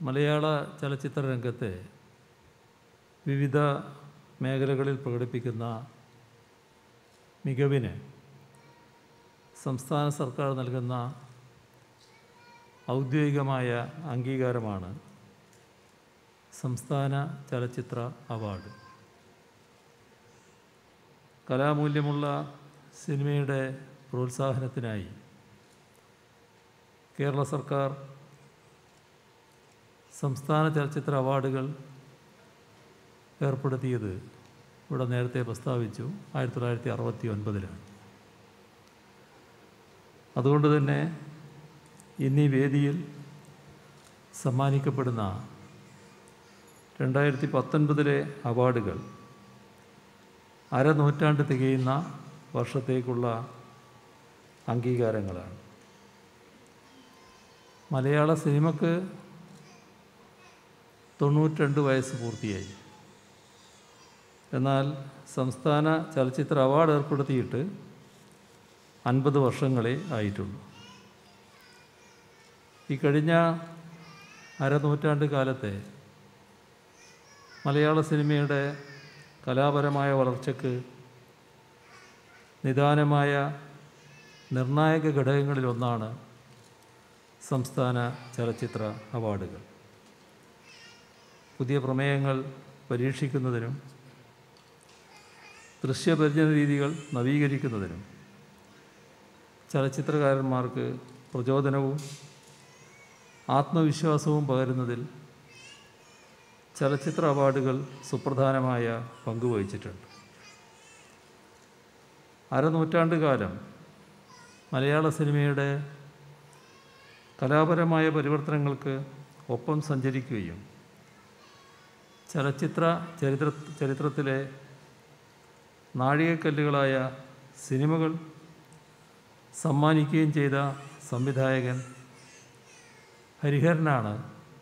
മലയാള ചലച്ചിത്ര രംഗത്തെ വിവിധ മേഖലകളിൽ പ്രകടിപ്പിക്കുന്ന മികവിന് സംസ്ഥാന സർക്കാർ നൽകുന്ന ഔദ്യോഗികമായ അംഗീകാരമാണ് സംസ്ഥാന ചലച്ചിത്ര അവാർഡ് കലാമൂല്യമുള്ള സിനിമയുടെ പ്രോത്സാഹനത്തിനായി കേരള സർക്കാർ സംസ്ഥാന ചലച്ചിത്ര അവാർഡുകൾ ഏർപ്പെടുത്തിയത് ഇവിടെ നേരത്തെ പ്രസ്താവിച്ചു ആയിരത്തി തൊള്ളായിരത്തി അറുപത്തി ഒൻപതിലാണ് അതുകൊണ്ട് തന്നെ ഇന്നീ വേദിയിൽ സമ്മാനിക്കപ്പെടുന്ന രണ്ടായിരത്തി പത്തൊൻപതിലെ അവാർഡുകൾ അരനൂറ്റാണ്ട് തികയുന്ന വർഷത്തേക്കുള്ള അംഗീകാരങ്ങളാണ് മലയാള സിനിമക്ക് തൊണ്ണൂറ്റിരണ്ട് വയസ്സ് പൂർത്തിയായി എന്നാൽ സംസ്ഥാന ചലച്ചിത്ര അവാർഡ് ഏർപ്പെടുത്തിയിട്ട് അൻപത് വർഷങ്ങളെ ആയിട്ടുള്ളൂ ഈ കഴിഞ്ഞ അരനൂറ്റാണ്ട് കാലത്തെ മലയാള സിനിമയുടെ കലാപരമായ വളർച്ചയ്ക്ക് നിദാനമായ നിർണായക ഘടകങ്ങളിലൊന്നാണ് സംസ്ഥാന ചലച്ചിത്ര അവാർഡുകൾ പുതിയ പ്രമേയങ്ങൾ പരീക്ഷിക്കുന്നതിനും ദൃശ്യപരിചന രീതികൾ നവീകരിക്കുന്നതിനും ചലച്ചിത്രകാരന്മാർക്ക് പ്രചോദനവും ആത്മവിശ്വാസവും പകരുന്നതിൽ ചലച്ചിത്ര അവാർഡുകൾ സുപ്രധാനമായ പങ്കുവഹിച്ചിട്ടുണ്ട് അരനൂറ്റാണ്ട് കാലം മലയാള സിനിമയുടെ കലാപരമായ പരിവർത്തനങ്ങൾക്ക് ഒപ്പം സഞ്ചരിക്കുകയും ചലച്ചിത്ര ചരിത്ര ചരിത്രത്തിലെ നാഴികക്കല്ലുകളായ സിനിമകൾ സമ്മാനിക്കുകയും ചെയ്ത സംവിധായകൻ ഹരിഹരനാണ്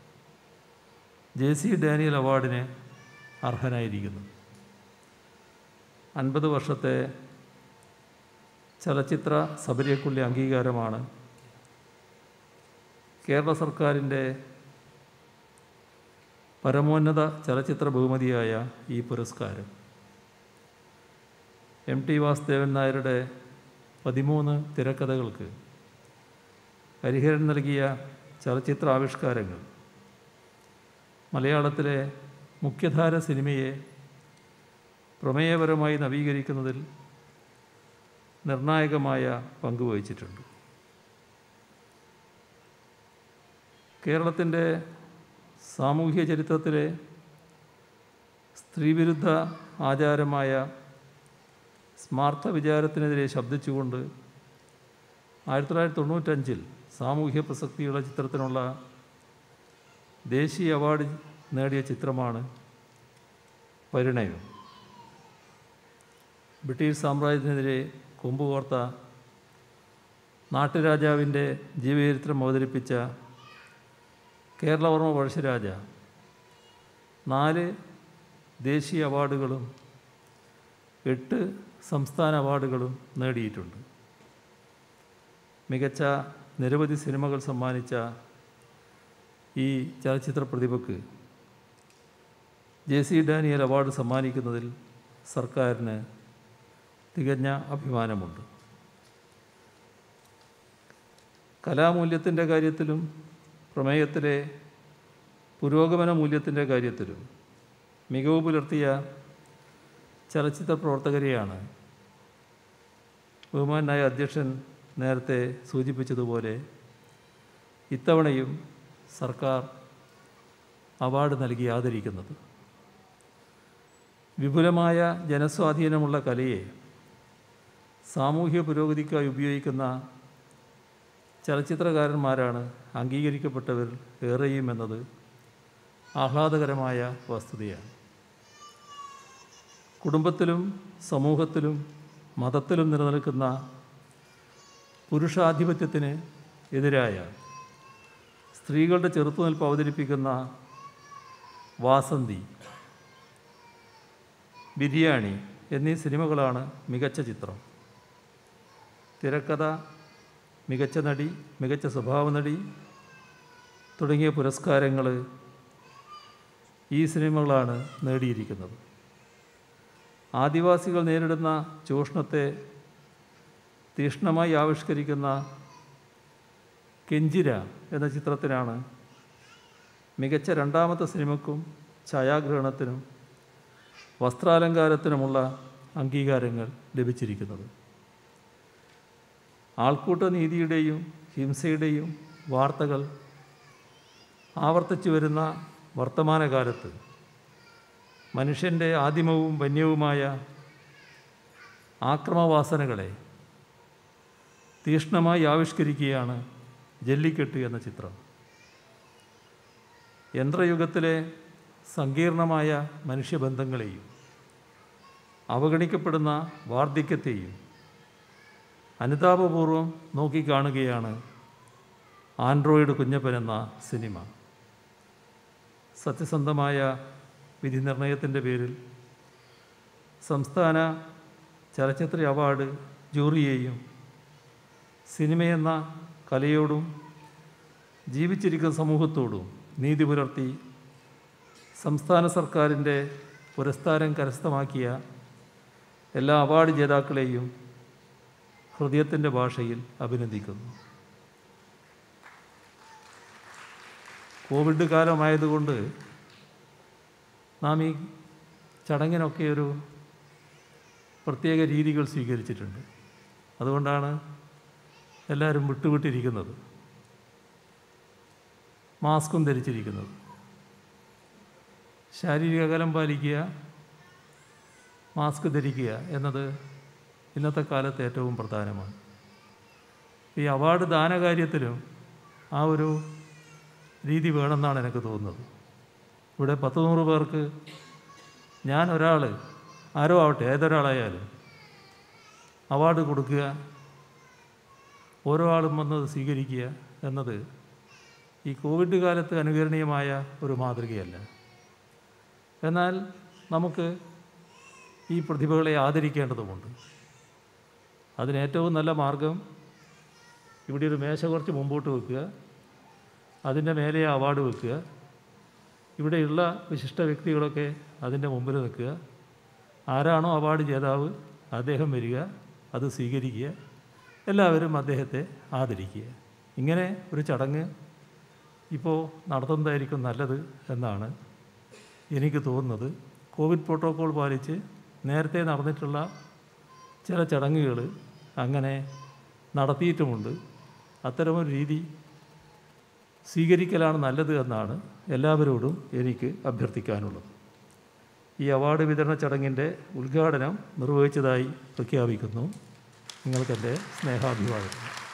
ജെ സി ഡാനിയൽ അവാർഡിന് അർഹനായിരിക്കുന്നത് അൻപത് വർഷത്തെ ചലച്ചിത്ര സബരിയക്കുള്ളി അംഗീകാരമാണ് കേരള സർക്കാരിൻ്റെ പരമോന്നത ചലച്ചിത്ര ബഹുമതിയായ ഈ പുരസ്കാരം എം ടി വാസുദേവൻ നായരുടെ പതിമൂന്ന് തിരക്കഥകൾക്ക് ഹരിഹരൻ നൽകിയ ചലച്ചിത്ര ആവിഷ്കാരങ്ങൾ മലയാളത്തിലെ മുഖ്യധാര സിനിമയെ പ്രമേയപരമായി നവീകരിക്കുന്നതിൽ നിർണായകമായ പങ്കുവഹിച്ചിട്ടുണ്ട് കേരളത്തിൻ്റെ സാമൂഹ്യ ചരിത്രത്തിലെ സ്ത്രീവിരുദ്ധ ആചാരമായ സ്മാർത്ഥ വിചാരത്തിനെതിരെ ശബ്ദിച്ചുകൊണ്ട് ആയിരത്തി തൊള്ളായിരത്തി തൊണ്ണൂറ്റഞ്ചിൽ സാമൂഹ്യ പ്രസക്തിയുള്ള ചിത്രത്തിനുള്ള ദേശീയ അവാർഡ് നേടിയ ചിത്രമാണ് പരിണയം ബ്രിട്ടീഷ് സാമ്രാജ്യത്തിനെതിരെ കൊമ്പുകോർത്ത നാട്ടുരാജാവിൻ്റെ ജീവചരിത്രം അവതരിപ്പിച്ച കേരളവർമ്മ പഴശ്ശിരാജ നാല് ദേശീയ അവാർഡുകളും എട്ട് സംസ്ഥാന അവാർഡുകളും നേടിയിട്ടുണ്ട് മികച്ച നിരവധി സിനിമകൾ സമ്മാനിച്ച ഈ ചലച്ചിത്ര പ്രതിഭയ്ക്ക് ജെ സി ഡാനിയൽ അവാർഡ് സമ്മാനിക്കുന്നതിൽ സർക്കാരിന് തികഞ്ഞ അഭിമാനമുണ്ട് കലാമൂല്യത്തിൻ്റെ കാര്യത്തിലും പ്രമേയത്തിലെ പുരോഗമന മൂല്യത്തിൻ്റെ കാര്യത്തിലും മികവ് പുലർത്തിയ ചലച്ചിത്ര പ്രവർത്തകരെയാണ് ബഹുമാനായ അധ്യക്ഷൻ നേരത്തെ സൂചിപ്പിച്ചതുപോലെ ഇത്തവണയും സർക്കാർ അവാർഡ് നൽകി ആദരിക്കുന്നത് വിപുലമായ ജനസ്വാധീനമുള്ള കലയെ സാമൂഹ്യ പുരോഗതിക്കായി ഉപയോഗിക്കുന്ന ചലച്ചിത്രകാരന്മാരാണ് അംഗീകരിക്കപ്പെട്ടവർ ഏറെയും എന്നത് ആഹ്ലാദകരമായ വസ്തുതയാണ് കുടുംബത്തിലും സമൂഹത്തിലും മതത്തിലും നിലനിൽക്കുന്ന പുരുഷാധിപത്യത്തിന് എതിരായ സ്ത്രീകളുടെ ചെറുത്തുനിൽപ്പ് അവതരിപ്പിക്കുന്ന വാസന്തി ബിരിയാണി എന്നീ സിനിമകളാണ് മികച്ച ചിത്രം തിരക്കഥ മികച്ച നടി മികച്ച സ്വഭാവ നടി തുടങ്ങിയ പുരസ്കാരങ്ങൾ ഈ സിനിമകളാണ് നേടിയിരിക്കുന്നത് ആദിവാസികൾ നേരിടുന്ന ചൂഷണത്തെ തീക്ഷ്ണമായി ആവിഷ്കരിക്കുന്ന കെഞ്ചിര എന്ന ചിത്രത്തിനാണ് മികച്ച രണ്ടാമത്തെ സിനിമയ്ക്കും ഛായാഗ്രഹണത്തിനും വസ്ത്രാലങ്കാരത്തിനുമുള്ള അംഗീകാരങ്ങൾ ലഭിച്ചിരിക്കുന്നത് ആൾക്കൂട്ട നീതിയുടെയും ഹിംസയുടെയും വാർത്തകൾ ആവർത്തിച്ചു വരുന്ന വർത്തമാനകാലത്ത് മനുഷ്യൻ്റെ ആദിമവും വന്യവുമായ ആക്രമവാസനകളെ തീക്ഷ്ണമായി ആവിഷ്കരിക്കുകയാണ് ജല്ലിക്കെട്ട് എന്ന ചിത്രം യന്ത്രയുഗത്തിലെ സങ്കീർണമായ മനുഷ്യബന്ധങ്ങളെയും അവഗണിക്കപ്പെടുന്ന വാർദ്ധക്യത്തെയും അനുതാപപൂർവം നോക്കിക്കാണുകയാണ് ആൻഡ്രോയിഡ് കുഞ്ഞപ്പൻ എന്ന സിനിമ സത്യസന്ധമായ വിധി നിർണയത്തിൻ്റെ പേരിൽ സംസ്ഥാന ചലച്ചിത്ര അവാർഡ് ജൂറിയെയും സിനിമയെന്ന കലയോടും ജീവിച്ചിരിക്കുന്ന സമൂഹത്തോടും നീതി പുലർത്തി സംസ്ഥാന സർക്കാരിൻ്റെ പുരസ്കാരം കരസ്ഥമാക്കിയ എല്ലാ അവാർഡ് ജേതാക്കളെയും ഹൃദയത്തിൻ്റെ ഭാഷയിൽ അഭിനന്ദിക്കുന്നു കോവിഡ് കാലമായതുകൊണ്ട് നാം ഈ ചടങ്ങിനൊക്കെ ഒരു പ്രത്യേക രീതികൾ സ്വീകരിച്ചിട്ടുണ്ട് അതുകൊണ്ടാണ് എല്ലാവരും വിട്ടുവിട്ടിരിക്കുന്നത് മാസ്കും ധരിച്ചിരിക്കുന്നത് ശാരീരിക അകലം പാലിക്കുക മാസ്ക് ധരിക്കുക എന്നത് ഇന്നത്തെ കാലത്ത് ഏറ്റവും പ്രധാനമാണ് ഈ അവാർഡ് ദാനകാര്യത്തിലും ആ ഒരു രീതി വേണമെന്നാണ് എനിക്ക് തോന്നുന്നത് ഇവിടെ പത്ത് നൂറ് പേർക്ക് ഞാൻ ഒരാൾ ആരോ ആവട്ടെ ഏതൊരാളായാലും അവാർഡ് കൊടുക്കുക ഓരോ ആളും വന്നത് സ്വീകരിക്കുക എന്നത് ഈ കോവിഡ് കാലത്ത് അനുകരണീയമായ ഒരു മാതൃകയല്ല എന്നാൽ നമുക്ക് ഈ പ്രതിഭകളെ ആദരിക്കേണ്ടതുമുണ്ട് അതിന് ഏറ്റവും നല്ല മാർഗം ഇവിടെ ഒരു മേശ കുറച്ച് മുമ്പോട്ട് വെക്കുക അതിൻ്റെ മേലെ ആ അവാർഡ് വെക്കുക ഇവിടെയുള്ള വിശിഷ്ട വ്യക്തികളൊക്കെ അതിൻ്റെ മുമ്പിൽ നിൽക്കുക ആരാണോ അവാർഡ് ജേതാവ് അദ്ദേഹം വരിക അത് സ്വീകരിക്കുക എല്ലാവരും അദ്ദേഹത്തെ ആദരിക്കുക ഇങ്ങനെ ഒരു ചടങ്ങ് ഇപ്പോൾ നടത്തുന്നതായിരിക്കും നല്ലത് എന്നാണ് എനിക്ക് തോന്നുന്നത് കോവിഡ് പ്രോട്ടോക്കോൾ പാലിച്ച് നേരത്തെ നടന്നിട്ടുള്ള ചില ചടങ്ങുകൾ അങ്ങനെ നടത്തിയിട്ടുമുണ്ട് അത്തരമൊരു രീതി സ്വീകരിക്കലാണ് നല്ലത് എന്നാണ് എല്ലാവരോടും എനിക്ക് അഭ്യർത്ഥിക്കാനുള്ളത് ഈ അവാർഡ് വിതരണ ചടങ്ങിൻ്റെ ഉദ്ഘാടനം നിർവഹിച്ചതായി പ്രഖ്യാപിക്കുന്നു നിങ്ങൾക്കെൻ്റെ സ്നേഹാഭിവാദം